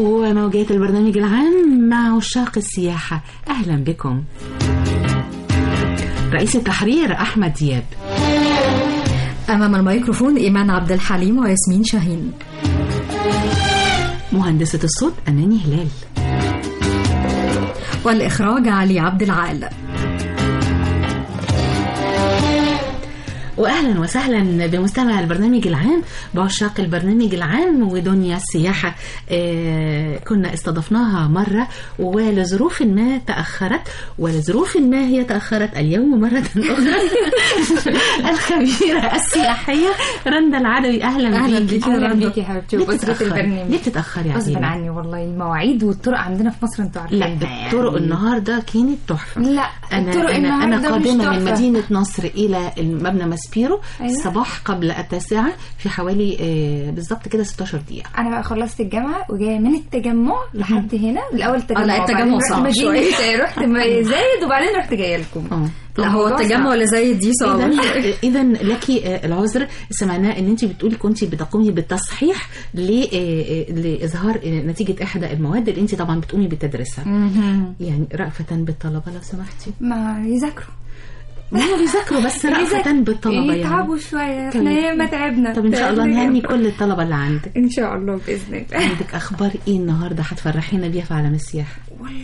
وموجات البرنامج العام مع عشاق السياحة أهلا بكم رئيس التحرير أحمد دياب أمام الميكروفون إيمان عبد الحليم وياسمين شاهين مهندسة الصوت أماني هلال والإخراج علي عبد العال واهلا وسهلا بمستمع البرنامج العام بعشاق البرنامج العام ودنيا السياحه آه كنا استضفناها مره ولظروف ما تاخرت ولظروف ما هي تاخرت اليوم مره اخرى الخبيره السياحيه رندا العدوي اهلا, أهلا بيكي بيكي اهلا رندا. بيكي يا حبيبتي ليه وبسرة بتتأخري؟ البرنامج ليه بتتاخري غصبا عزيزي عني والله المواعيد والطرق عندنا في مصر انتوا عارفين لا الطرق النهارده كانت تحفه لا انا الطرق انا انا النهاردة مش قادمه من تحفة. مدينه نصر الى مبنى ماسبيرو أيوة. الصباح قبل التاسعه في حوالي آه، بالظبط كده 16 دقيقه انا بقى خلصت الجامعه وجايه من التجمع لحد هنا الاول التجمع لا، التجمع وبعدين رحت صعب مدينة- شوية. رحت م- زايد وبعدين رحت جايه لكم اه لا هو الموضوع التجمع صعب. اللي زي دي صعبة اذا اذا لك آه، العذر سمعناه ان انت بتقولي كنت بتقومي بالتصحيح ل- آه، آه، لاظهار آه، نتيجه احدى المواد اللي انت طبعا بتقومي بتدرسها مهم. يعني رأفة بالطلبة لو سمحتي ما يذاكروا ما هو بيذاكروا بس رأفة بالطلبة يتعبوا يعني شويه تمام. احنا ياما تعبنا طب ان شاء الله تعبنا نهني جدا. كل الطلبة اللي عندك ان شاء الله باذن الله عندك اخبار ايه النهارده هتفرحينا بيها في عالم السياحة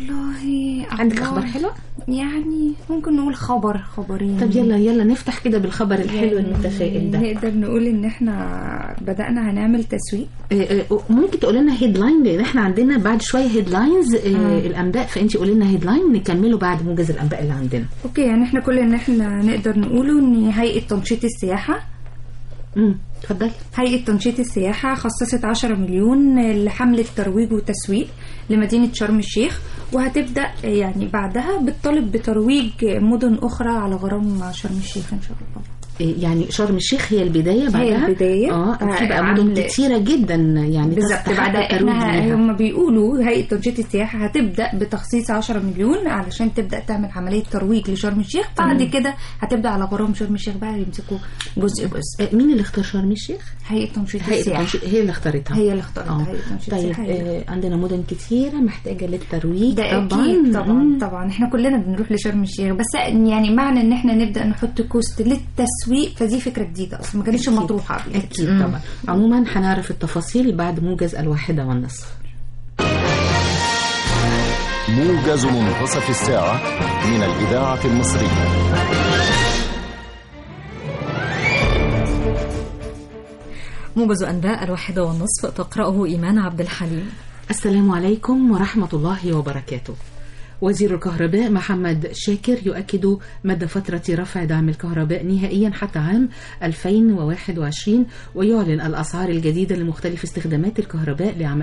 والله عندك اخبار حلوة يعني ممكن نقول خبر خبرين طب يلا يلا نفتح كده بالخبر الحلو المتفائل ده نقدر نقول ان احنا بدأنا هنعمل تسويق آه، آه، ممكن تقول لنا هيدلاين لان احنا عندنا بعد شويه هيدلاينز الانباء فانت قولي لنا هيدلاين نكمله بعد موجز الانباء اللي عندنا اوكي يعني احنا كل ان احنا نقدر نقوله ان هيئة تنشيط السياحة امم اتفضلي هيئة تنشيط السياحة خصصت 10 مليون لحملة ترويج وتسويق لمدينة شرم الشيخ وهتبدأ يعني بعدها بتطالب بترويج مدن أخرى على غرام شرم الشيخ إن شاء الله آه، يعني شرم الشيخ هي البدايه بعدها البداية. اه آه، في بقى مدن عاملة- كتيره جدا يعني بالظبط تستحق بعد الترويج احنا ليها. هم بيقولوا هيئه تنشيط السياحه هتبدا بتخصيص 10 مليون علشان تبدا تعمل عمليه ترويج لشرم الشيخ بعد كده هتبدا على غرام شرم الشيخ بقى يمسكوا جزء جزء آه، مين اللي اختار شرم الشيخ؟ هيئه تنشيط هيئة السياحه التنشيط هي اللي اختارتها هي اللي اختارتها آه. هيئه تنشيط طيب السياحه هي اللي آه عندنا مدن كتيرة محتاجة للترويج ده طبعا اكيد طبعا مم. طبعا احنا كلنا بنروح لشرم الشيخ بس يعني معنى ان احنا نبدا نحط كوست للتسويق فدي فكره جديده اصلا ما كانتش أكيد. مطروحه قبل كده أكيد طبعا عموما هنعرف التفاصيل بعد موجز الواحدة والنصف موجز منتصف الساعة من الإذاعة المصرية موجز أنباء الواحدة والنصف تقرأه إيمان عبد الحليم السلام عليكم ورحمة الله وبركاته وزير الكهرباء محمد شاكر يؤكد مدى فترة رفع دعم الكهرباء نهائيا حتى عام 2021 ويعلن الأسعار الجديدة لمختلف استخدامات الكهرباء لعام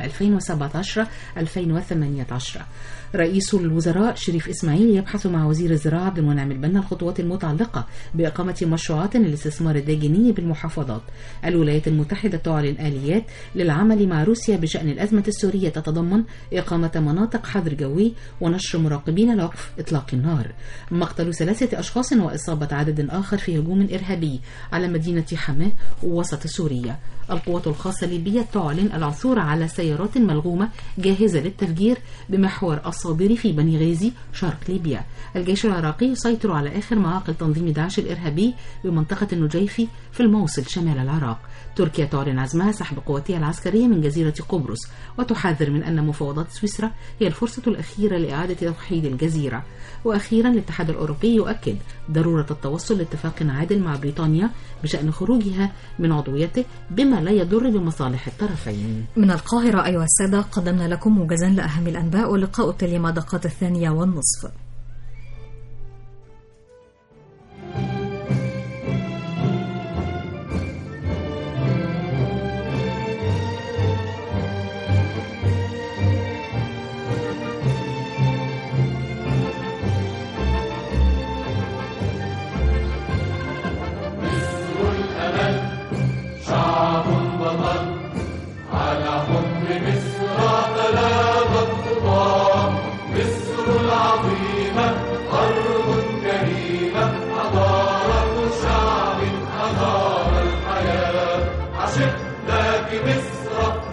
2017-2018 رئيس الوزراء شريف إسماعيل يبحث مع وزير الزراعة عبد المنعم البنا الخطوات المتعلقة بإقامة مشروعات للاستثمار الداجني بالمحافظات الولايات المتحدة تعلن آليات للعمل مع روسيا بشأن الأزمة السورية تتضمن إقامة مناطق حظر جوي ونشر مراقبين لوقف إطلاق النار مقتل ثلاثة أشخاص وإصابة عدد آخر في هجوم إرهابي على مدينة حماة وسط سوريا القوات الخاصة الليبية تعلن العثور على سيارات ملغومة جاهزة للتفجير بمحور الصابري في بني غازي شرق ليبيا الجيش العراقي يسيطر على آخر معاقل تنظيم داعش الإرهابي بمنطقة النجيفي في الموصل شمال العراق تركيا تعلن عزمها سحب قواتها العسكرية من جزيرة قبرص وتحذر من أن مفاوضات سويسرا هي الفرصة الأخيرة لإعادة توحيد الجزيرة وأخيرا الاتحاد الأوروبي يؤكد ضرورة التوصل لاتفاق عادل مع بريطانيا بشأن خروجها من عضويته بما لا يضر بمصالح الطرفين من القاهرة أيها السادة قدمنا لكم موجزا لأهم الأنباء ولقاء التالي مع دقات الثانية والنصف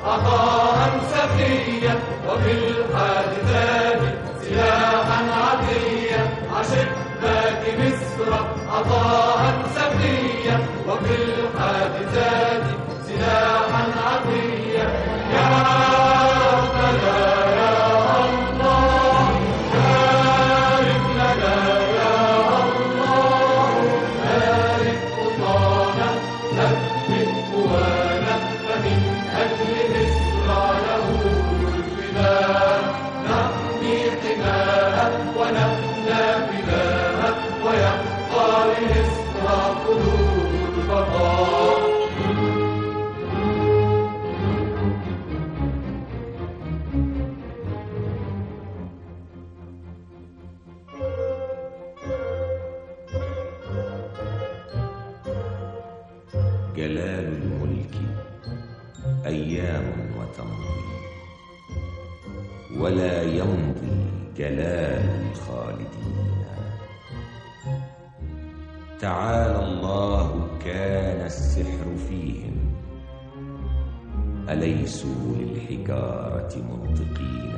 عطاء سخيا وفي الحادثات سلاحا عطيا عشقناك مصر عطاء سخيا وفي الحادثات سلاحا عطيا يا ربنا يا الله بارك لنا يا الله بارك خطانا ثبت قوانا فمن أجل مصر له الفداء نحمي حماها ونفنى فداها ويبقى لمصر قلوب البقاء جلال الملك أيام وتمضي ولا يمضي جلال الخالدين تعالى الله كان السحر فيهم أليسوا للحجارة منطقين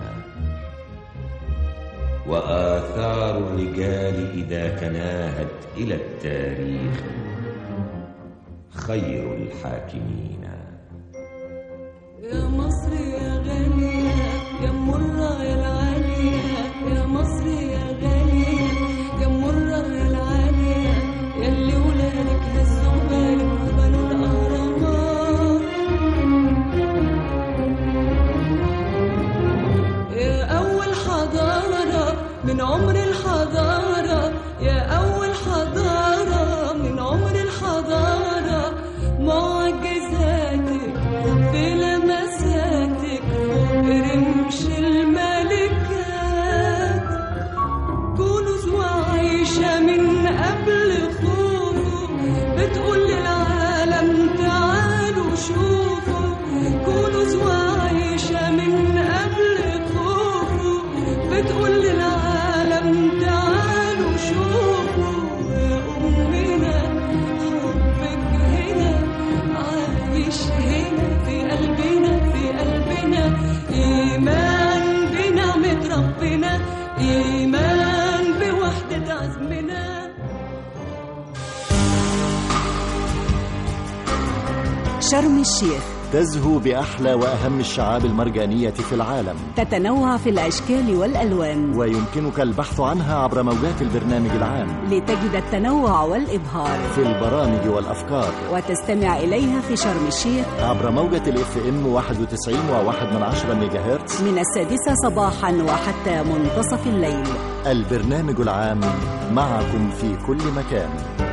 وآثار الرجال إذا تناهت إلى التاريخ خير الحاكمين يا مصر يا غالية يا مرة يا العالية يا مصر يا غالية يا مرة يا العالية يا اللي ولادك هزوا بالك وبنوا الأهرامات يا أول حضارة من عمر الحضارة يا أول حضارة من عمر الحضارة معجزاتك في لمساتك فوق رمش الملكات كنوز وعايشة من قبل خوفه بتقول للعالم تعالوا شوفوا كنوز وعايشة من قبل خوفه بتقول للعالم تعالوا شوفوا يا أمنا حبك هنا عايش هنا في قلبنا في قلبنا إيمان بنعمة ربنا إيمان بوحدة عزمنا شرم الشيخ تزهو بأحلى وأهم الشعاب المرجانية في العالم تتنوع في الأشكال والألوان ويمكنك البحث عنها عبر موجات البرنامج العام لتجد التنوع والإبهار في البرامج والأفكار وتستمع إليها في شرم الشيخ عبر موجة الاف ام 91 و1 من عشرة ميجا هرتز من السادسة صباحا وحتى منتصف الليل البرنامج العام معكم في كل مكان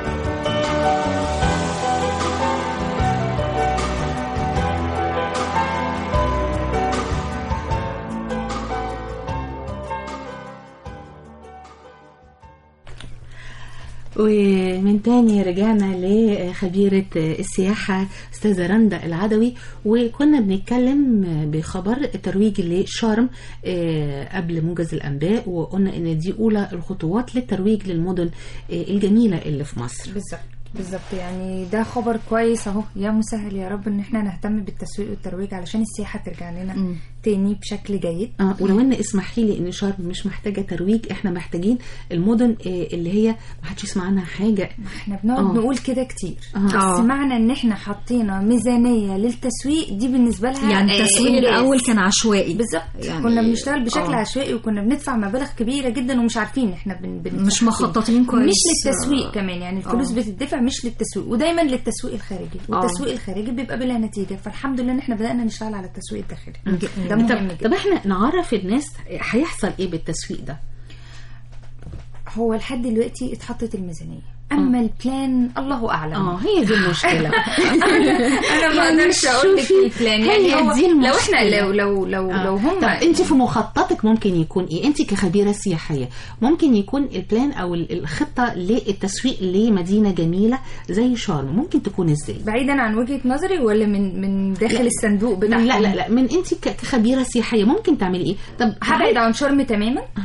ومن تاني رجعنا لخبيرة السياحة أستاذة رندا العدوي وكنا بنتكلم بخبر ترويج لشرم آه، قبل موجز الأنباء وقلنا إن دي أولى الخطوات للترويج للمدن آه، الجميلة اللي في مصر بالظبط بالظبط يعني ده خبر كويس اهو يا مسهل يا رب ان احنا نهتم بالتسويق والترويج علشان السياحه ترجع لنا تاني بشكل جيد اه ولو ان اسمحي لي ان شرم مش محتاجه ترويج احنا محتاجين المدن آه، اللي هي ما حدش يسمع عنها حاجه احنا بنقعد آه. نقول كده كتير آه. بس آه. معنى ان احنا حطينا ميزانيه للتسويق دي بالنسبه لها يعني آه، التسويق إنجاز. الأول كان عشوائي بالظبط يعني- يعني كنا بنشتغل بشكل آه. عشوائي وكنا بندفع مبالغ كبيره جدا ومش عارفين احنا بن بن مش مخططين كويس. مش للتسويق آه. كمان يعني الفلوس آه. بتدفع مش للتسويق ودايما للتسويق الخارجي آه. والتسويق الخارجي بيبقى بلا نتيجه فالحمد لله ان احنا بدانا نشتغل على التسويق الداخلي ده مهم طب, جدا طب احنا نعرف الناس هيحصل ايه بالتسويق ده هو لحد دلوقتي اتحطت الميزانيه اما البلان الله اعلم اه هي دي المشكله انا ما يعني اقدرش اقول لك شوفي، البلان هي يعني هو دي لو المشكلة. احنا لو لو لو آه. لو هم طب انت في مخططك ممكن يكون ايه انت كخبيره سياحيه ممكن يكون البلان او ال- الخطه للتسويق لمدينه جميله زي شرم ممكن تكون ازاي بعيدا عن وجهه نظري ولا من من داخل الصندوق بتاعهم لا لا لا من انت ك- كخبيره سياحيه ممكن تعملي ايه طب هبعد عن شرم تماما أها.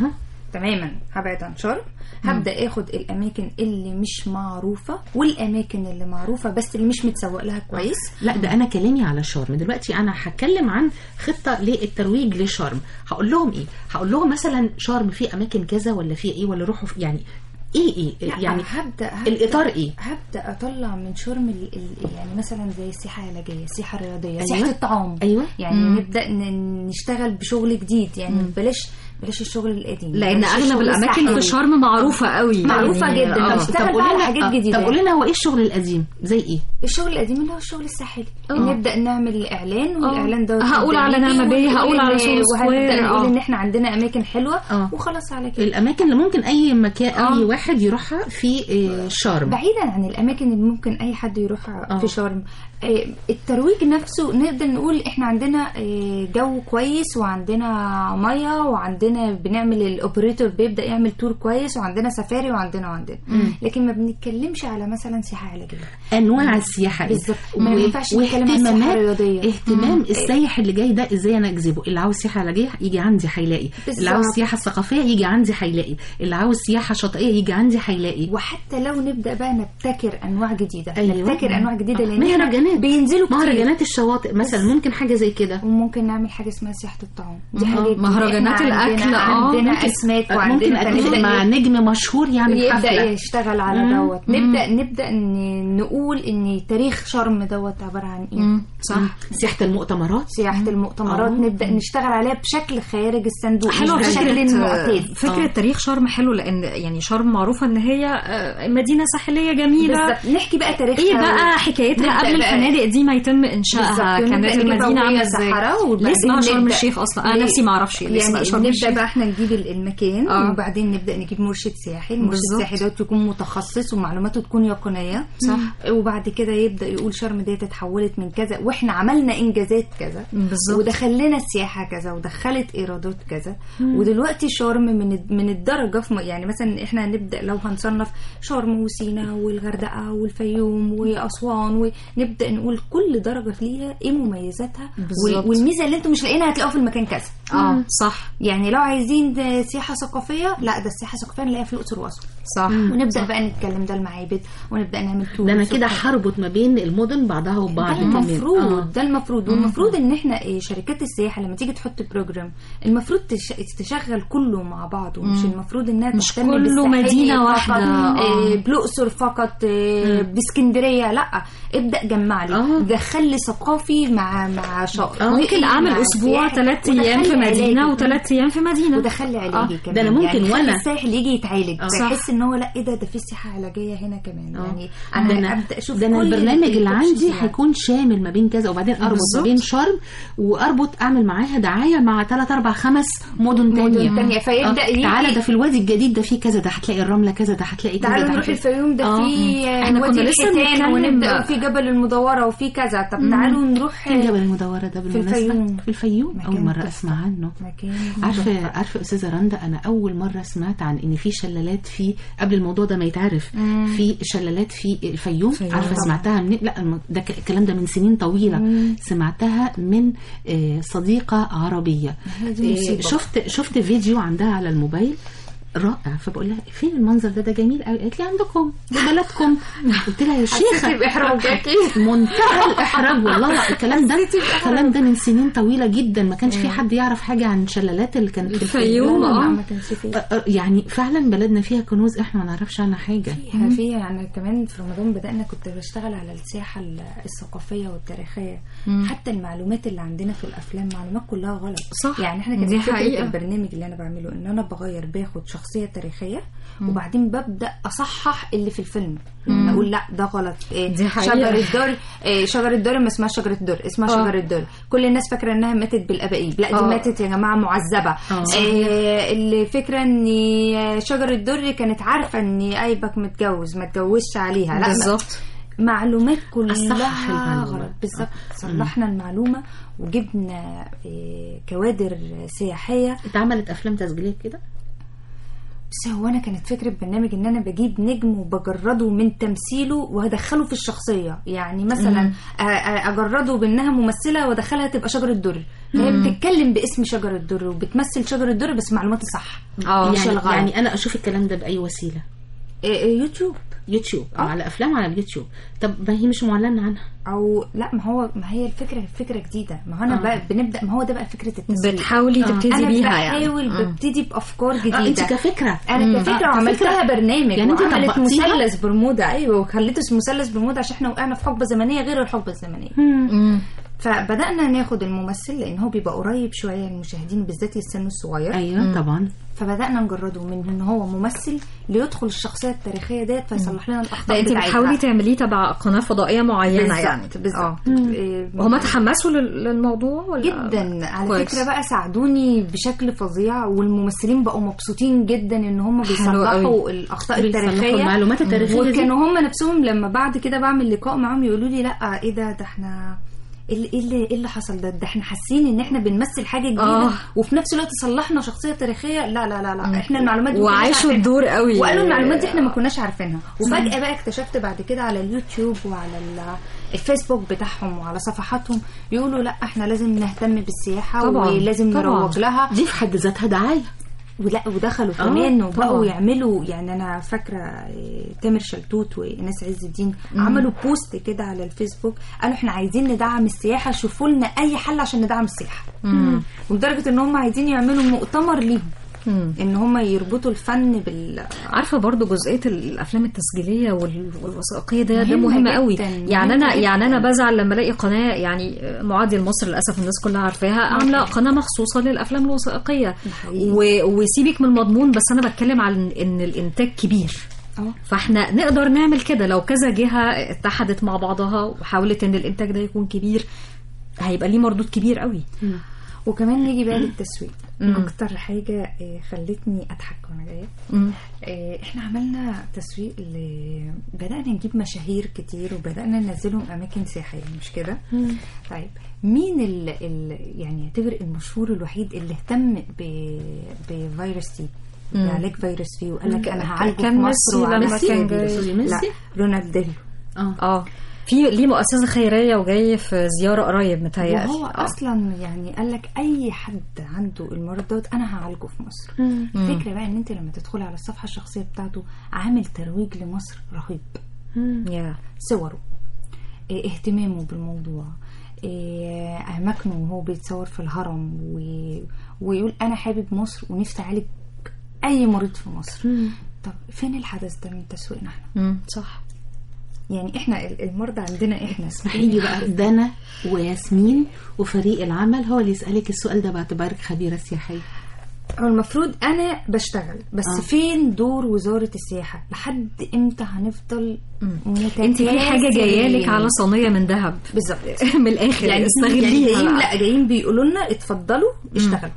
تماما هبعد عن شرم هبدا اخد الاماكن اللي مش معروفه والاماكن اللي معروفه بس اللي مش متسوق لها كويس لا ده انا كلامي على شرم دلوقتي انا هتكلم عن خطه للترويج لشرم هقول لهم ايه هقول لهم مثلا شرم في اماكن كذا ولا في ايه ولا روحوا في يعني ايه ايه لا، يعني هبدا, هبدأ الاطار ايه هبدا اطلع من شرم ال ال يعني مثلا زي السياحه العلاجيه السياحه الرياضيه أيوة. سياحه الطعام ايوه يعني نبدا ن- نشتغل بشغل جديد يعني بلاش بلاش الشغل القديم لان بلاش اغلب الشغل الاماكن في الساحلي. شرم معروفه قوي معروفة يعني جدا. آه. طب اشتغل بقى على حاجات جديدة. طب قول لنا هو ايه الشغل القديم زي ايه الشغل القديم اللي هو الشغل الساحلي آه. نبدا نعمل اعلان والاعلان ده هقول على نبدأ نعمة نيجي بيه، هقول ونقول على إن- سوهو وهنبدا سكوير، نقول آه. ان احنا عندنا اماكن حلوه آه. وخلاص على كده الاماكن اللي ممكن اي مكان آه. اي واحد يروحها في آه، شرم بعيدا عن الاماكن اللي ممكن اي حد يروحها آه. في شرم آه، الترويج نفسه نقدر نقول احنا عندنا آه، جو كويس وعندنا ميه وعندنا بنعمل الاوبريتور بيبدا يعمل تور كويس وعندنا سفاري وعندنا وعندنا لكن ما بنتكلمش على مثلا سياحه علاجيه انواع السياحه إيه؟ بالظبط. ما و- ينفعش نتكلم عن السياحة واهتمامات- الرياضية. اهتمام السايح اللي جاي ده ازاي انا اجذبه اللي عاوز سياحه علاجيه يجي عندي هيلاقي بالظبط. اللي عاوز سياحه ثقافيه يجي عندي هيلاقي اللي عاوز سياحه شاطئيه يجي عندي هيلاقي وحتى لو نبدا بقى نبتكر انواع جديده أيوة. نبتكر انواع جديده لان إحنا مهرجانات بينزلوا كتير مهرجانات الشواطئ مثلا ممكن حاجه زي كده وممكن نعمل حاجه اسمها سياحه الطعام دي آه، حاجه جديدة. مهرجانات إحنا الأكل، عندنا, آه، عندنا ممكن- اسماك ممكن وعندنا اتفق فنادق مع نجم مشهور يعمل يبدا حفله يشتغل على مم. دوت نبدا نبدا ن- نقول ان تاريخ شرم دوت عباره عن ايه مم. صح سياحه المؤتمرات سياحه المؤتمرات آه. نبدا نشتغل عليها بشكل خارج الصندوق حلوه مش بشكل فكره معتاد فكره آه. تاريخ شرم حلو لان يعني شرم معروفه ان هي آه، مدينه ساحليه جميله بالظبط نحكي بقى تاريخها ايه بقى حكايتها نبدأ قبل بقى- الفنادق دي ما يتم انشائها بالظبط. كانت ونبدأ نجيب المدينه عامله أولية ازاي صحراء ليه وبعدين اسمها شرم نبدأ- الشيخ اصلا انا ليه؟ نفسي ما اعرفش ليه اسمها يعني شرم نبدا الشيخ بقى احنا نجيب ال- المكان آه. وبعدين نبدا نجيب مرشد سياحي المرشد بالظبط. السياحي دوت يكون متخصص ومعلوماته تكون يقينيه صح. وبعد كده يبدا يقول شرم ديت اتحولت من كذا واحنا عملنا انجازات كذا بالظبط. ودخلنا السياحه كذا ودخلت ايرادات كذا ودلوقتي شرم من من الدرجه في م- يعني مثلا احنا نبدا لو هنصنف شرم وسينا والغردقه والفيوم واسوان ونبدا نقول كل درجه فيها ايه مميزاتها وال- بالظبط. والميزه اللي انتم مش لاقيينها هتلاقوها في المكان كذا اه صح يعني لو عايزين ده سياحه ثقافيه لا ده السياحه الثقافيه نلاقيها في الاقصر واسوان صح ونبدا بقى نتكلم ده المعابد ونبدا نعمل تور ده انا كده هربط ما بين المدن بعضها وبعض ده كمان. المفروض آه. ده المفروض والمفروض ان احنا إيه، شركات السياحه لما تيجي تحط بروجرام المفروض تش... تشغل كله مع بعض ومش المفروض انها مش تهتم كله بالساحلي مدينة فقط، واحدة. إيه، آه. بالاقصر فقط إيه، باسكندريه لا ابدا جمع لي آه. دخل لي ثقافي مع مع شاطئ ممكن اعمل مع اسبوع سياحي، ثلاث ايام في ودخل لي مدينه علاجي. وثلاث ايام في مدينه ودخل لي علاجي آه، كمان ده أنا ممكن يعني خلي وأنا- الساحل يجي يتعالج آه. فيحس ان هو لا ايه ده ده في سياحه علاجيه هنا كمان آه. يعني ده انا انا ابدا اشوف ده انا كل البرنامج اللي الأوبشنز عندي يعني. هيكون شامل ما بين كذا وبعدين اربط ما بالظبط. بين شرم واربط اعمل معاها دعايه مع ثلاث اربع خمس مدن مدن تانية تانية، فيبدأ آه، يجي- تعالى ده في الوادي الجديد ده في كذا ده هتلاقي الرمله كذا ده هتلاقي كذا تعالوا ده نروح هتلاقي- الفيوم ده آه. في إحنا وادي كنا لسه الحيتان بنتكلم ونبدا بقى. وفي جبل المدوره وفي كذا طب تعالوا نروح فين جبل المدورة ده بالمناسبة الفيوم. في الفيوم مكان أول مرة تحفة. أسمع عنه مكان عارفة عارفة أستاذة رندا أنا أول مرة سمعت عن إن في شلالات في قبل الموضوع ده ما يتعرف في شلالات في الفيوم الفيوم. عارفة طبعا. سمعتها من لا الم- ده ك- الكلام ده من سنين طويلة سمعتها من آه، صديقة عربية دي آه، مصيبة. شفت شفت فيديو عندها على الموبايل رائع فبقول لها فين المنظر ده ده جميل قوي قالت لي عندكم في بلدكم قلت لها يا شيخه بإحراج أكيد. منتهى الاحراج والله الكلام ده الكلام ده من سنين طويله جدا ما كانش في حد يعرف حاجه عن الشلالات اللي كانت في الفيوم، لا، آه. ما كانش فيه آه، آه، يعني فعلا بلدنا فيها كنوز احنا ما نعرفش عنها حاجه فيها في يعني كمان في رمضان بدأنا كنت بشتغل على السياحة ال- الثقافية والتاريخية حتى المعلومات اللي عندنا في الأفلام معلومات كلها غلط صح. يعني احنا كان دي فكرة حقيقة. البرنامج اللي أنا بعمله إن أنا بغير باخد شخصية تاريخية وبعدين ببدأ أصحح اللي في الفيلم أقول لا ده غلط إيه دي حقيقة. شجر الدر إيه شجر الدر ما اسمها شجرة الدر اسمها آه. شجر الدر كل الناس فاكرة إنها ماتت بالأبائيب لا دي آه. ماتت يا جماعة معذبة آه. إيه الفكرة إن شجر الدر كانت عارفة إن أيبك متجوز ما اتجوزش عليها لا ما- بالظبط معلومات أصحح كلها المعلومة. غلط بالظبط صلحنا المعلومة وجبنا إيه، كوادر سياحية اتعملت افلام تسجيليه كده بس هو انا كانت فكره برنامج ان انا بجيب نجم وبجرده من تمثيله وهدخله في الشخصيه يعني مثلا أ- أ- اجرده بانها ممثله وادخلها تبقى شجره در هي بتتكلم باسم شجره در وبتمثل شجره در بس معلوماتي صح اه مش يعني, الغلط. يعني انا اشوف الكلام ده باي وسيله إيه- إيه، يوتيوب يوتيوب أو على افلام على اليوتيوب طب ما هي مش معلن عنها او لا ما هو ما هي الفكره فكره جديده ما هو انا آه. بقى بنبدا ما هو ده بقى فكره التسويق بتحاولي تبتدي انا بيها يعني بحاول مم. ببتدي بافكار جديده اه انت كفكره انا كفكره آه، وعملتها كفكرة. برنامج يعني انت وعملت طبقتيها؟ مثلث برمودا ايوه وخليته اسمه مثلث برمودا عشان احنا وقعنا في حقبه زمنيه غير الحقبه الزمنيه مم. فبدانا ناخد الممثل لان هو بيبقى قريب شويه للمشاهدين بالذات للسن الصغير ايوه طبعا فبدانا نجرده من ان هو ممثل ليدخل الشخصيه التاريخيه ديت فيصلح لنا ده الاخطاء انت بتاعتها. بتحاولي تعمليه تبع قناه فضائيه معينه يعني بالظبط بالظبط آه. إيه، وهم تحمسوا لل- للموضوع ولا جدا على كويس. فكره بقى ساعدوني بشكل فظيع والممثلين بقوا مبسوطين جدا ان هم بيصلحوا قوي. الاخطاء بيصلحوا التاريخيه المعلومات التاريخيه دي وكانوا هم نفسهم لما بعد كده بعمل لقاء معاهم يقولوا لي لا ايه ده ده احنا ايه اللي- ايه اللي ايه اللي حصل ده ده احنا حاسين ان احنا بنمثل حاجه جديده آه. وفي نفس الوقت صلحنا شخصيه تاريخيه لا لا لا لا احنا المعلومات دي ما كناش وعاشوا عارفينها. الدور قوي وقالوا المعلومات دي احنا ما كناش عارفينها وفجاه بقى اكتشفت بعد كده على اليوتيوب وعلى ال- الفيسبوك بتاعهم وعلى صفحاتهم يقولوا لا احنا لازم نهتم بالسياحه طبعاً، ولازم طبعاً. نروج لها دي في حد ذاتها دعايه ولا ودخلوا آه، كمان وبقوا طبعاً. يعملوا يعني انا فاكره إيه، تامر شلتوت وناس عز الدين عملوا بوست كده على الفيسبوك قالوا احنا عايزين ندعم السياحه شوفوا لنا اي حل عشان ندعم السياحه ولدرجه ان هم عايزين يعملوا مؤتمر ليهم مم. ان هم يربطوا الفن بال عارفه برضو جزئيه الافلام التسجيليه وال- والوثائقيه ده ده مهمة مهم قوي جداً، يعني مهمة انا يعني انا جداً. بزعل لما الاقي قناه يعني معاديه لمصر للاسف الناس كلها عارفاها عامله قناه مخصوصه للافلام الوثائقيه حقيقي. و- وسيبك من المضمون بس انا بتكلم على ان الانتاج كبير اه فاحنا نقدر نعمل كده لو كذا جهه اتحدت مع بعضها وحاولت ان الانتاج ده يكون كبير هيبقى ليه مردود كبير قوي وكمان نيجي بقى للتسويق اكتر حاجه آه، خلتني اضحك وانا جايه مم. آه، احنا عملنا تسويق ل... بدأنا نجيب مشاهير كتير وبدأنا ننزلهم أماكن سياحية مش كده؟ طيب مين ال... ال... يعني يعتبر المشهور الوحيد اللي اهتم ب... بفيروس تي بعلاج فيروس تي وقال لك انا هعالجه كان في مصر ميسي وعلى لما كان حسابي. جاي. لا ميسي؟ رونالدينيو اه اه في ليه مؤسسه خيريه وجاي في زياره قريب متهيألي وهو آه. اصلا يعني قال لك اي حد عنده المرض دوت انا هعالجه في مصر الفكره بقى ان انت لما تدخلي على الصفحه الشخصيه بتاعته عامل ترويج لمصر رهيب يا صوره إيه اهتمامه بالموضوع إيه اماكنه وهو بيتصور في الهرم و... ويقول انا حابب مصر ونفسي اعالج اي مريض في مصر طب فين الحدث ده من تسويقنا احنا مم، صح يعني احنا ال- المرضى عندنا احنا هيجي بقى دنا وياسمين وفريق العمل هو اللي يسألك السؤال ده باعتبارك خبيرة سياحية هو المفروض انا بشتغل بس آه. آه. فين دور وزاره السياحه لحد امتى هنفضل انت في حاجه جايه لك على صنيه من ذهب بالظبط من الاخر يعني استغليها يعني جايين بقى. لا جايين بيقولوا لنا اتفضلوا اشتغلوا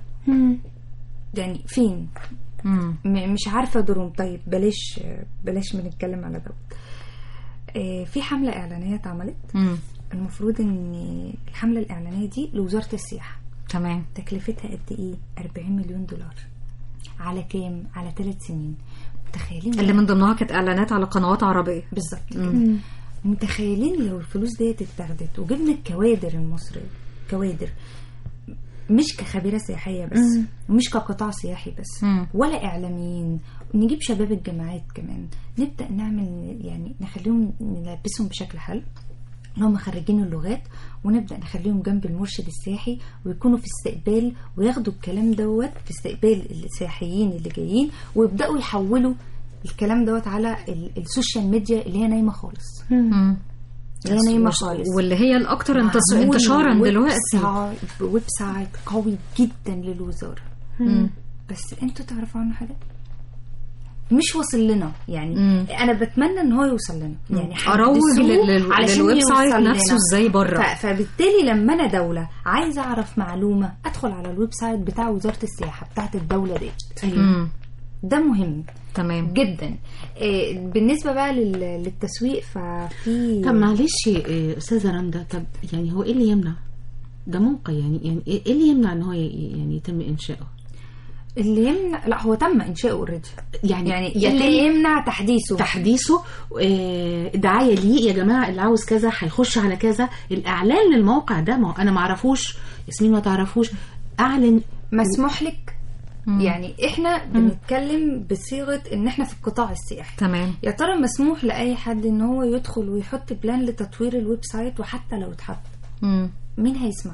يعني فين مم. م- مش عارفه دورهم طيب بلاش بلاش بنتكلم على دوت آه، في حمله اعلانيه اتعملت مم. المفروض ان الحمله الاعلانيه دي لوزاره السياحه تمام تكلفتها قد ايه 40 مليون دولار على كام على ثلاث سنين متخيلين اللي من ضمنها كانت اعلانات على قنوات عربيه بالظبط كده. متخيلين لو الفلوس ديت اتاخدت وجبنا الكوادر المصريه كوادر مش كخبيره سياحيه بس ومش كقطاع سياحي بس مم. ولا اعلاميين نجيب شباب الجامعات كمان نبدا نعمل يعني نخليهم نلبسهم بشكل حلو ان هم خريجين اللغات ونبدا نخليهم جنب المرشد السياحي ويكونوا في استقبال وياخدوا الكلام دوت في استقبال السياحيين اللي جايين ويبداوا يحولوا الكلام دوت على ال- السوشيال ميديا اللي هي نايمه خالص مم. اللي هي نايمه خالص واللي هي الاكثر انتش- معمول انتشارا ويب دلوقتي سايت- ويب سايت قوي جدا للوزاره مم. بس انتوا تعرفوا عنه حاجه مش واصل لنا يعني مم. انا بتمنى ان هو يوصل لنا يعني اروج حدثوه لل- لل- علشان للويب سايت يوصل نفسه لنا. ازاي بره ف- فبالتالي لما انا دوله عايزه اعرف معلومه ادخل على الويب سايت بتاع وزاره السياحه بتاعت الدوله دي مم. ده مهم تمام جدا إيه، بالنسبه بقى لل- للتسويق ففي طب معلش إيه، استاذه رندا طب يعني هو ايه اللي يمنع ده موقع يعني يعني ايه إيه اللي يمنع ان هو ي- يعني يتم انشائه اللي يمنع لا هو تم انشاؤه اوريدي يعني, يعني يتم اللي يمنع تحديثه تحديثه آه، دعايه ليه يا جماعه اللي عاوز كذا هيخش على كذا الاعلان للموقع ده ما هو انا ما اعرفوش ياسمين ما تعرفوش اعلن مسموح لك يعني احنا بنتكلم بصيغه ان احنا في القطاع السياحي تمام يا ترى مسموح لاي حد ان هو يدخل ويحط بلان لتطوير الويب سايت وحتى لو اتحط مم. مين هيسمع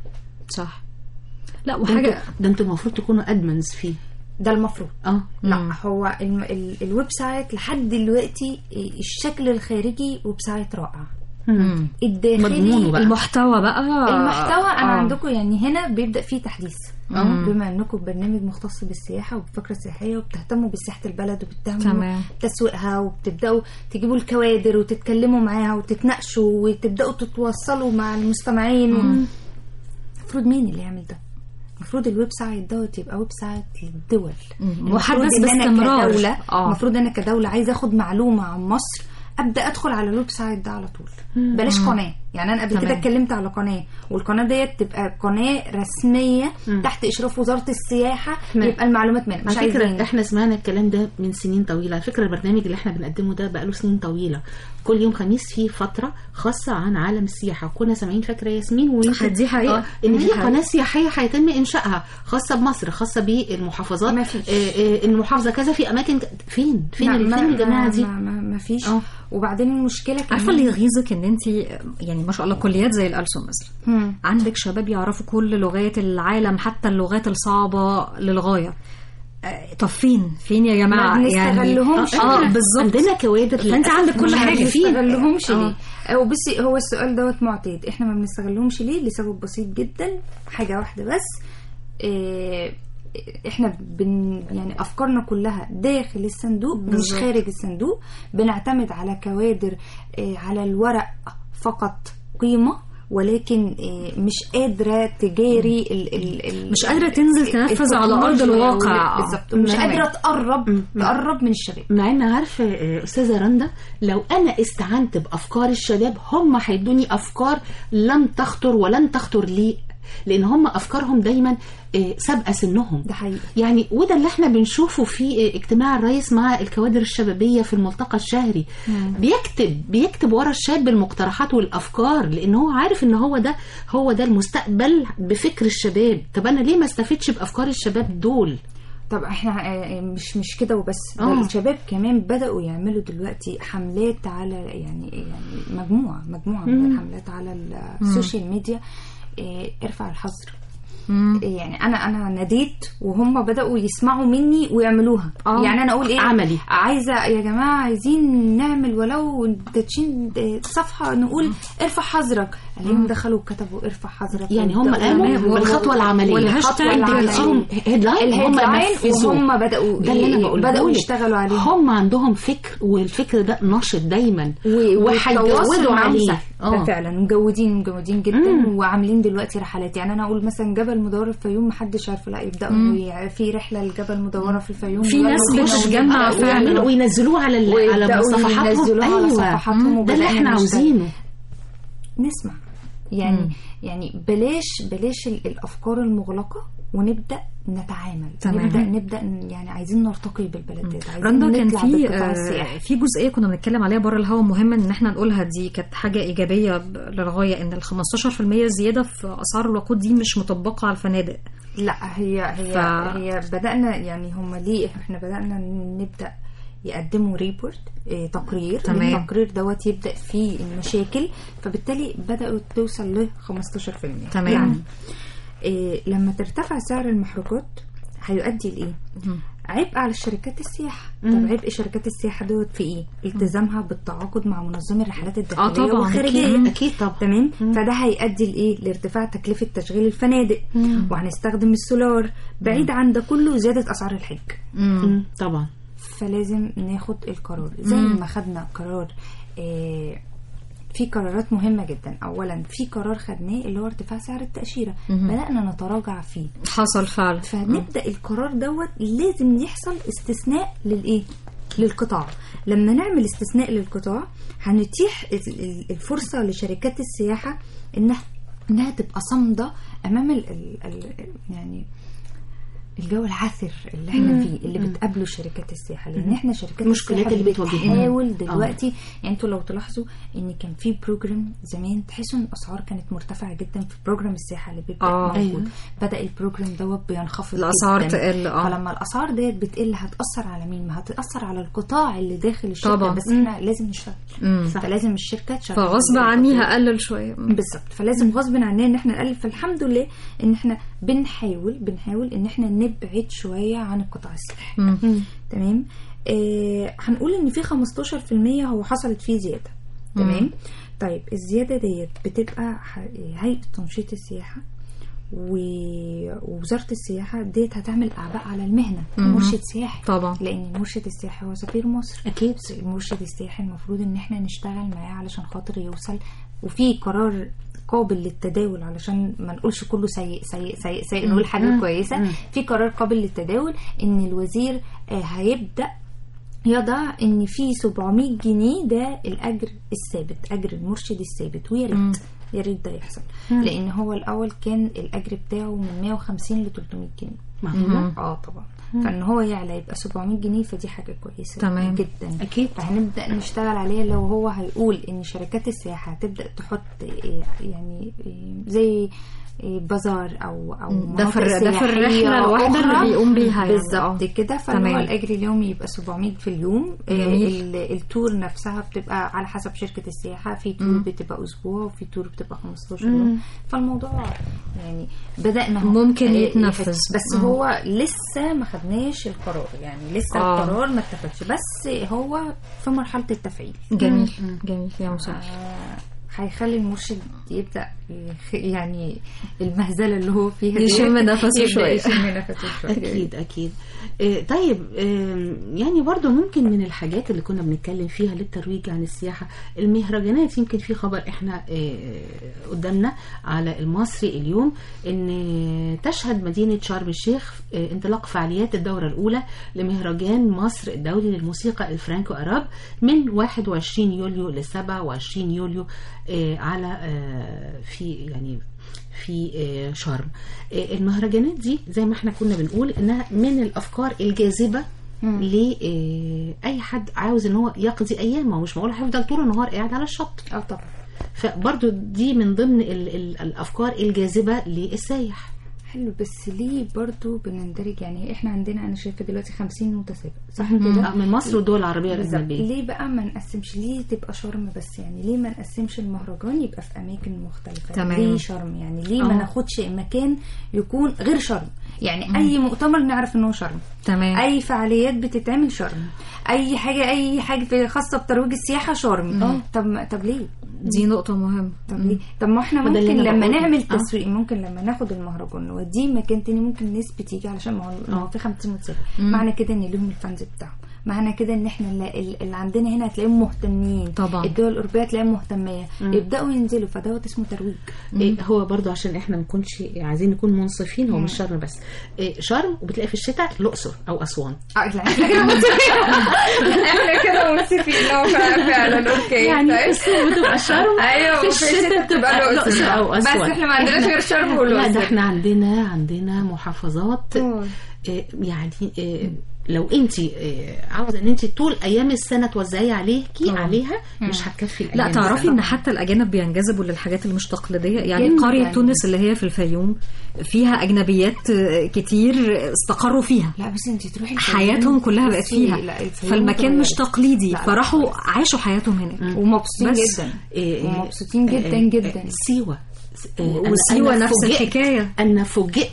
صح لا ده وحاجه انتوا- ده انتوا المفروض تكونوا ادمنز فيه ده المفروض اه لا هو الم... ال... الويب سايت لحد دلوقتي الشكل الخارجي ويب سايت رائع مم. الداخلي مضمونه بقى. المحتوى بقى المحتوى انا آه. عندكم يعني هنا بيبدا فيه تحديث آه. بما انكم برنامج مختص بالسياحه وبالفكره السياحيه وبتهتموا بسياحه البلد وبتهتموا تمام. بتسويقها وبتبداوا تجيبوا الكوادر وتتكلموا معاها وتتناقشوا وتبداوا تتواصلوا مع المستمعين و... المفروض مين اللي يعمل ده؟ المفروض الويب سايت دوت يبقى ويب سايت للدول المفروض محدث إن أنا باستمرار. كدولة آه. المفروض انا كدوله عايزه اخد معلومه عن مصر ابدا ادخل على الويب سايت ده على طول بلاش قناه يعني انا قبل كده تمام. اتكلمت على قناه والقناه ديت تبقى قناه رسميه تحت اشراف وزاره السياحه يبقى المعلومات منها مش على فكرة عايزين احنا سمعنا الكلام ده من سنين طويلة على فكرة البرنامج اللي احنا بنقدمه ده بقاله سنين طويلة كل يوم خميس فيه فترة خاصة عن عالم السياحة كنا سامعين فاكرة ياسمين ويمكن دي حقيقة. آه، ان دي في حقيقة. قناة سياحية هيتم انشائها خاصة بمصر خاصة بالمحافظات ما فيش. آه، آه، المحافظة كذا في اماكن ك- فين فين ما- اللي ما- فين يا جماعة ما- دي ما, ما, ما فيش آه. وبعدين المشكله كمان عارفه اللي يغيظك ان انت يعني ما شاء الله كليات زي الألسن مثلا مم. عندك شباب يعرفوا كل لغات العالم حتى اللغات الصعبة للغاية آه، طب فين فين يا جماعة ما بنستغلهمش. اه بالظبط عندنا كوادر فانت للأسف عندك كل مش حاجة. ما عارفين. بنستغلهمش آه. ليه او بصي هو السؤال دوت معتاد احنا ما بنستغلهمش ليه لسبب بسيط جدا حاجه واحده بس إيه احنا بن يعني افكارنا كلها داخل الصندوق مش بالظبط. خارج الصندوق بنعتمد على كوادر إيه على الورق فقط قيمه ولكن إيه مش قادره تجاري ال ال ال مش قادرة تنزل تنفذ على أرض التكنولوجيا الواقع. وال- بالظبط مش تمام. قادره تقرب تقرب من الشباب مع ان عارفه آه، استاذه رندا لو انا استعنت بافكار الشباب هم هيدوني افكار لم تخطر ولن تخطر لي لان هم افكارهم دايما آه، سابقه سنهم ده حقيقي يعني وده اللي احنا بنشوفه في آه، اجتماع الرئيس مع الكوادر الشبابيه في الملتقى الشهري بيكتب بيكتب ورا الشاب المقترحات والافكار لان هو عارف ان هو ده هو ده المستقبل بفكر الشباب طب انا ليه ما استفدش بافكار الشباب دول طب احنا آه، مش مش كده وبس ده آه. الشباب كمان بدأوا يعملوا دلوقتي حملات على يعني يعني مجموعة مجموعة من الحملات على السوشيال ميديا آه، ارفع الحظر مم. آه، يعني انا انا ناديت وهم بدأوا يسمعوا مني ويعملوها آه. يعني انا اقول ايه عملي. عايزة يا جماعة عايزين نعمل ولو تدشين صفحة نقول ارفع حظرك عليهم دخلوا كتبوا ارفع حظرك يعني هم وبدأوا قاموا يعملوا- بالخطوه العمليه والهاشتاج انت العملية. تديهم هيدلاين هم الهيدلاين ينفذوا وهم بدأوا ده اللي انا بقوله بدأوا لك. يشتغلوا عليه هم عندهم فكر والفكر ده ناشط دايما و- والتواصل وهيجودوا معاهم عليه سهل. ده اه فعلا مجودين مجودين جدا مم. وعاملين دلوقتي رحلات يعني انا اقول مثلا جبل مدورة في الفيوم محدش عارفه لا يبداوا ي- في رحله لجبل مدورة في الفيوم في يلا ناس نخش بتتجمع ونبدأ- فعلا. ويعملوا وينزلوه على ال- على ويبدأوا صفحاتهم ينزلوها على صفحاتهم ده اللي وبدأنا احنا نشتغل. عاوزينه نسمع يعني يعني بلاش بلاش ال- الافكار المغلقه ونبدا نتعامل تمام. نبدا نبدا ن- يعني عايزين نرتقي بالبلدات عايزين رندا كان نطلع في بالقطاع آه، السياحي في جزئيه كنا بنتكلم عليها بره الهوا مهمه ان احنا نقولها دي كانت حاجه ايجابيه ب- للغايه ان ال 15% زياده في اسعار الوقود دي مش مطبقه على الفنادق لا هي هي ف- هي بدأنا يعني هم ليه احنا بدأنا نبدأ يقدموا ريبورت اه تقرير تمام. التقرير دوت يبدأ فيه المشاكل فبالتالي بدأوا توصل ل 15% تمام. يعني اه لما ترتفع سعر المحروقات هيؤدي لإيه؟ عبء على الشركات السياحة طب عبء شركات السياحة دوت في ايه؟ التزامها بالتعاقد مع منظمي الرحلات الداخلية طبعاً. والخارجية اكيد اكيد طبعا تمام فده هيؤدي لايه لارتفاع تكلفه تشغيل الفنادق وهنستخدم السولار بعيد عن ده كله زياده اسعار الحج مم، طبعا فلازم ناخد القرار زي ما خدنا قرار آه في قرارات مهمة جدا أولا في قرار خدناه اللي هو ارتفاع سعر التأشيرة بدأنا نتراجع فيه حصل فعلا فنبدا القرار دوت لازم يحصل استثناء للايه للقطاع لما نعمل استثناء للقطاع هنتيح ال- ال- الفرصه لشركات السياحه انها انها تبقى صامده امام ال ال ال يعني الجو العاثر اللي احنا فيه اللي بتقابله شركات السياحه لان احنا شركات المشكلات السياحه اللي بتواجهنا. بتحاول دلوقتي يعني انتوا لو تلاحظوا ان كان في بروجرام زمان تحسوا ان الاسعار كانت مرتفعه جدا في بروجرام السياحه اللي بيبقى آه. موجود أيوة. بدا البروجرام دوت بينخفض الأسعار جداً. تقل، آه. فلما الاسعار ديت بتقل هتاثر على مين ما هتاثر على القطاع اللي داخل الشركه طبعاً. بس احنا لازم نشتغل مم. فلازم الشركه تشغل فغصب عني هقلل شويه مم. بالظبط فلازم غصب عننا ان احنا نقلل فالحمد لله ان احنا بنحاول بنحاول ان احنا نبعد شويه عن القطاع السياحي مم. تمام آه هنقول ان في 15% هو حصلت فيه زياده تمام طيب الزياده ديت بتبقى ح- هيئه تنشيط السياحه و- ووزاره السياحه ديت هتعمل اعباء على المهنه مرشد سياحي طبعا. لان المرشد السياحي هو سفير مصر اكيد المرشد السياحي المفروض ان احنا نشتغل معاه علشان خاطر يوصل وفي قرار قابل للتداول علشان ما نقولش كله سيء سيء سيء سيء نقول حاجه كويسه في قرار قابل للتداول ان الوزير آه، هيبدا يضع ان في 700 جنيه ده الاجر الثابت اجر المرشد الثابت ويا ريت يا ريت ده يحصل لان هو الاول كان الاجر بتاعه من 150 ل 300 جنيه معقولة؟ اه طبعا فان هو يعلى يبقى 700 جنيه فدي حاجه كويسه تمام. جدا أكيد. فهنبدا نشتغل عليها لو هو هيقول ان شركات السياحه هتبدا تحط إيه يعني إيه زي إيه بازار او او ده في مناطق الر- ده في الرحلة سياحية الواحدة اللي أخرى. بيقوم بيها يعني. بالظبط آه. كده فهو تمام. الاجر اليومي يبقى 700 في اليوم إيه جميل. ال- التور نفسها بتبقى على حسب شركه السياحه في تور بتبقى اسبوع وفي تور بتبقى 15 يوم فالموضوع يعني بدانا هو- ممكن إيه، يتنفذ. بس هو لسه ما خدناش القرار يعني لسه آه. القرار ما اتخذش بس هو في مرحله التفعيل جميل جميل يا مساعد آه، هيخلي المرشد يبدا يخ- يعني المهزله اللي هو فيها دي يشم نفسه يبدأ شوية. يشم نفسه شويه اكيد اكيد آه، طيب آم، يعني برضو ممكن من الحاجات اللي كنا بنتكلم فيها للترويج عن السياحه المهرجانات يمكن في خبر احنا آه، قدامنا على المصري اليوم ان تشهد مدينه شرم الشيخ آه، انطلاق فعاليات الدوره الاولى لمهرجان مصر الدولي للموسيقى الفرانكو اراب من 21 يوليو ل 27 يوليو آه، على آه، في يعني في آه، شرم آه، المهرجانات دي زي ما احنا كنا بنقول انها من الافكار الجاذبه لاي حد عاوز ان هو يقضي ايامه مش معقول هيفضل طول النهار قاعد على الشط اه طبعا فبرضو دي من ضمن ال ال الافكار الجاذبه للسايح حلو بس ليه برضو بنندرج يعني احنا عندنا انا شايفه دلوقتي 50 متسابق صح كده آه، من مصر والدول العربيه بالظبط الاجنبيه ليه بقى ما نقسمش ليه تبقى شرم بس يعني ليه ما نقسمش المهرجان يبقى في اماكن مختلفه تمام. ليه شرم يعني ليه ما آه. ناخدش مكان يكون غير شرم يعني اي مؤتمر نعرف ان هو شرم تمام اي فعاليات بتتعمل شرم اي حاجه اي حاجه في- خاصه بترويج السياحه شرم طب طب ليه دي نقطة مهمة طب ليه طب ما احنا وده اللي ممكن أنا لما بقوله. نعمل آه. تسويق ممكن لما ناخد المهرجان نوديه مكان تاني ممكن ناس بتيجي علشان ما هو ما هو في 50 متسابق معنى كده ان ليهم الفانز بتاعهم معنى كده ان احنا اللي, اللي عندنا هنا هتلاقيهم مهتمين طبعا. الدول الاوروبيه هتلاقيهم مهتميه يبداوا ينزلوا فدوت اسمه ترويج إيه هو برضو عشان احنا ما نكونش عايزين نكون منصفين هو مش شرم بس إيه شرم وبتلاقي في الشتاء الاقصر او اسوان اه لا احنا كده منصفين احنا كده منصفين لا فعلا فعلا اوكي يعني طيب. في الصيف بتبقى شرم ايوه في وفي الشتاء بتبقى الاقصر او بس اسوان احنا ما عندناش غير شرم لا ده والاقصر احنا عندنا عندنا محافظات أوه. آه، يعني آه، لو انت عاوزه ان انت طول ايام السنه توزعي عليكي عليها مش هتكفي لا الايام تعرفي السنة. ان حتى الاجانب بينجذبوا للحاجات اللي مش تقليديه يعني جداً. قريه تونس اللي هي في الفيوم فيها اجنبيات آه، كتير استقروا فيها لا بس انت تروحي الفيوم، حياتهم كلها بقت بصي، فيها لا، الفيوم فالمكان مش اتغيرت. تقليدي لا، فراحوا عاشوا حياتهم هناك ومبسوطين بس. جدا إيه، ومبسوطين جدا آه، جدا آه، سيوه آه، أنا- وسيوة أنا نفس فوجئت- الحكاية. انا فوجئت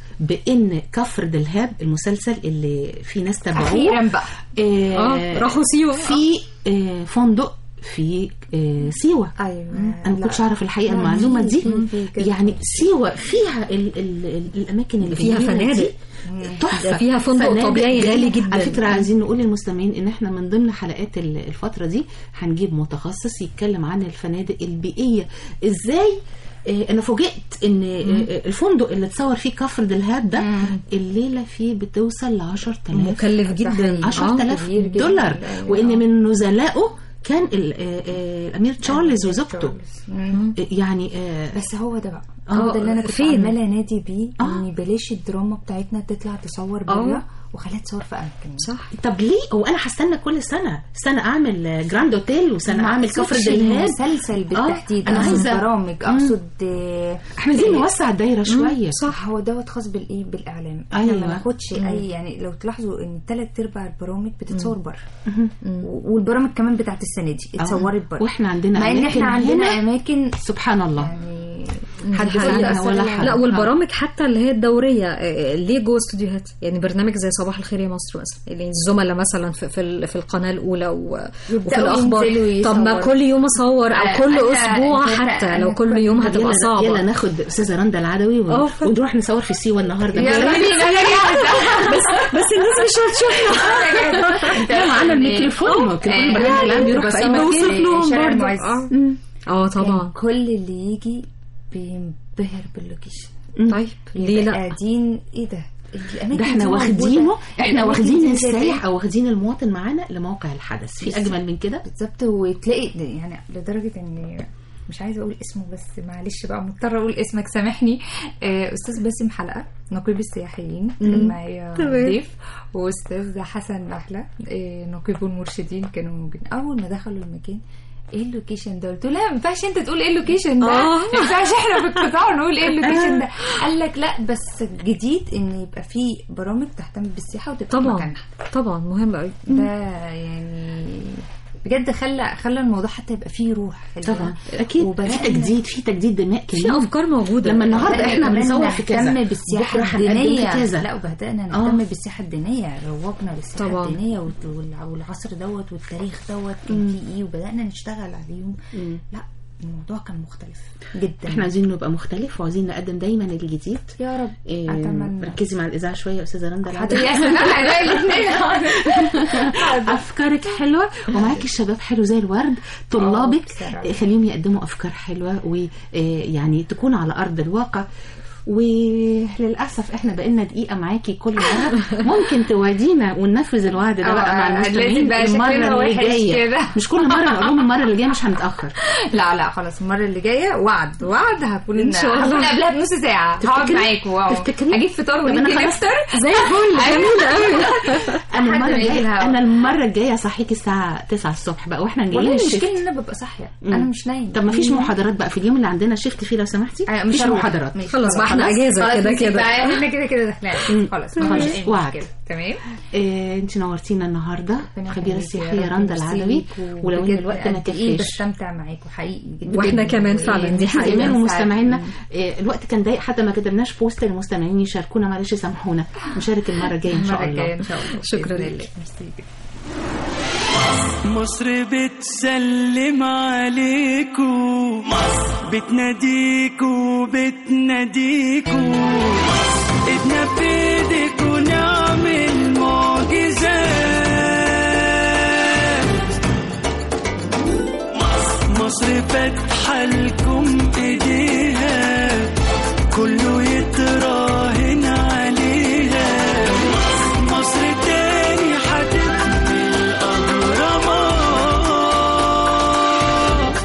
بان كفر دلهاب المسلسل اللي في ناس تابعوه اخيرا بقى آه، اه راحوا سيوه في آه، فندق في آه، سيوه ايوه انا ما كنتش اعرف الحقيقه لا، المعلومه في- دي في- في كده. يعني سيوه فيها ال ال ال الاماكن اللي فيها جميلة دي. فنادق. تحفه ده فيها فندق فنادق طبيعي غالي جميلة. جدا. على فكره عايزين نقول للمستمعين ان احنا من ضمن حلقات ال- الفتره دي هنجيب متخصص يتكلم عن الفنادق البيئيه ازاي آه، انا فوجئت ان آه، الفندق اللي اتصور فيه كفر دلهاب ده الليله فيه بتوصل ل 10000 مكلف جدا 10000 كبير جدا. دولار أيوة. وان من نزلائه كان ال- آه، آه، الامير تشارلز وزوجته مم. يعني آه، بس هو ده بقى هو ده اللي انا كنت فين؟ عماله انادي بيه آه. ان بلاش الدراما بتاعتنا تطلع تصور بره وخليها تصور في اماكن صح طب ليه هو انا هستنى كل سنه سنه اعمل جراند اوتيل وسنه ما اعمل أقصدش كفر دلهاب مسلسل بالتحديد أنا اقصد عايزة- برامج مم. اقصد آه، احنا عايزين نوسع الدايره شويه صح هو دوت خاص بالايه بالاعلام احنا أيوة. ما ناخدش اي يعني لو تلاحظوا ان ثلاث ارباع البرامج بتصور بره و- والبرامج كمان بتاعت السنه دي اتصورت بره واحنا عندنا مع ان أماكن احنا عندنا هنا اماكن سبحان الله يعني حد دي عليها حقيقة. ولا حد لا والبرامج حتى اللي هي الدوريه آه، ليه جوه استوديوهات يعني برنامج زي صباح الخير يا مصر مثلا يعني الزملاء مثلا في في, ال- في القناه الاولى و- وفي يبدأوا الاخبار ينزلوا طب ما يصوروا. كل يوم اصور او آه، كل أنا- اسبوع أنا- حتى لو أنا كل كنت- يوم يلا- هتبقى يلا صعبه ناخد استاذه رندا العدوي ون- اه، ف- ونروح نصور في سيوه النهارده يلا بينا بس بس الناس مش هتشوفنا لا معانا الميكروفون ما كان كل البرنامج العام بيروح في اي مكان بوصف لهم شارع برضه المعز. اه اه كان طبعا كل اللي يجي بينبهر باللوكيشن طيب ليه لا قاعدين ايه ده الاماكن ده احنا دي واخدينه موجودة. احنا الأماكن واخدين دي السايح زي او واخدين المواطن معانا لموقع الحدث في اجمل من كده بالظبط وتلاقي يعني لدرجه ان مش عايزه اقول اسمه بس معلش بقى مضطره اقول اسمك سامحني آه، استاذ باسم حلقه نقيب السياحيين كان معايا تمام. ضيف واستاذ حسن نحله آه، نقيب المرشدين كانوا موجودين اول ما دخلوا المكان ايه اللوكيشن ده قلت له لا ما ينفعش انت تقول ايه اللوكيشن ده آه. ما ينفعش احنا في القطاع نقول ايه اللوكيشن ده قال لك لا بس جديد ان يبقى في برامج تهتم بالسياحه وتبقى في طبعا مكانها طبعا مهم قوي ده يعني بجد خلى خلى الموضوع حتى يبقى فيه روح في البلد. طبعا اكيد وبدأنا- في تجديد في تجديد دماء في كمان افكار موجوده لما النهارده بدأنا احنا كمان بنصور في كذا نهتم بالسياحه بكره هنقدم في الدينيه كذا لا وبدانا آه. نهتم بالسياحه الدينيه روجنا للسياحه طبعا. الدينيه والت- والع- والعصر دوت والتاريخ دوت كان فيه ايه وبدانا نشتغل عليهم لا الموضوع كان مختلف جدا احنا عايزين نبقى مختلف وعايزين نقدم دايما الجديد يا رب إيه، اتمنى ركزي مع الاذاعه شويه يا استاذه رندا حتى يا سلام الاثنين افكارك حلوه ومعاكي الشباب حلو زي الورد طلابك بصراحة. خليهم يقدموا افكار حلوه ويعني تكون على ارض الواقع وللاسف احنا بقينا دقيقه معاكي كل مره ممكن توعدينا وننفذ الوعد ده بقى مع آه، لازم المستمعين بقى شكلنا المره اللي وحش جايه كده. مش كل مره نقول لهم المره اللي جايه مش هنتاخر لا لا خلاص المره اللي جايه وعد وعد هكون إن شاء الله. هكون قبلها بنص ساعه هقعد تفتكري؟ معاكم واو. تفتكري؟ اجيب فطار طب أنا ونيجي خلاص. نفطر زي الفل جميله قوي انا حد المره ما يجي الجايه الهوا. انا المره الجايه اصحيكي الساعه 9 الصبح بقى واحنا جايين والله الشيفت. المشكله ان انا ببقى صاحيه مم. انا مش نايم طب ما فيش محاضرات بقى في اليوم اللي عندنا شيفت فيه لو سمحتي آه، مفيش هروح. محاضرات ماشي. خلاص بقى احنا اجازه خلاص كده نسيب كده بقى، احنا كده كده داخلين خلاص ما خلاص. فيش أي وعد. مشكلة. تمام إيه انت نورتينا النهارده ربنا خبيره يخليكي يا السياحيه رب رندا ويرسيك العدوي ولو ان وبجد الوقت ما قد إيه كفاش بستمتع معاكم حقيقي جدا واحنا كمان فعلا دي احنا حقيقة. كمان سعيدة. ومستمعينا إيه الوقت كان ضيق حتى ما كتبناش بوست للمستمعين يشاركونا معلش سامحونا نشارك المره الجايه ان شاء المره الجايه الله ان شاء الله شكرا بإذن لك. الله. ميرسي جدا. مصر بتسلم عليكو مصر بتناديكو بتناديكو ايدنا في ايديكو نعمل معجزات مصر فاتحة لكم ايديها كله يتراهن عليها مصر تاني هتبني الأهرامات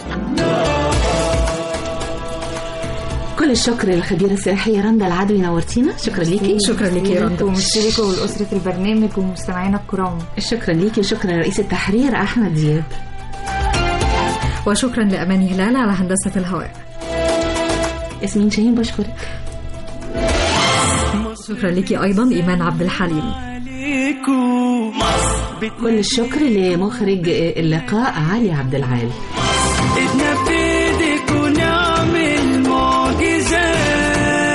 كل الشكر للخبيره السياحيه رندا العدوي نورتينا شكرا ليكي شكرا لك يا رندا وميرسي لكم ولأسرة البرنامج ومستمعينا الكرام شكرا ليكي وشكرا لرئيس التحرير احمد دياب وشكرا لأماني هلال على هندسة الهواء ياسمين شاهين بشكرك شكرا لك أيضا إيمان عبد الحليم عليكو كل الشكر لمخرج اللقاء علي عبد العال ايدنا في ايديكو نعمل معجزات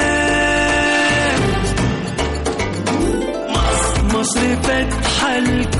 مصر فاتحة لكم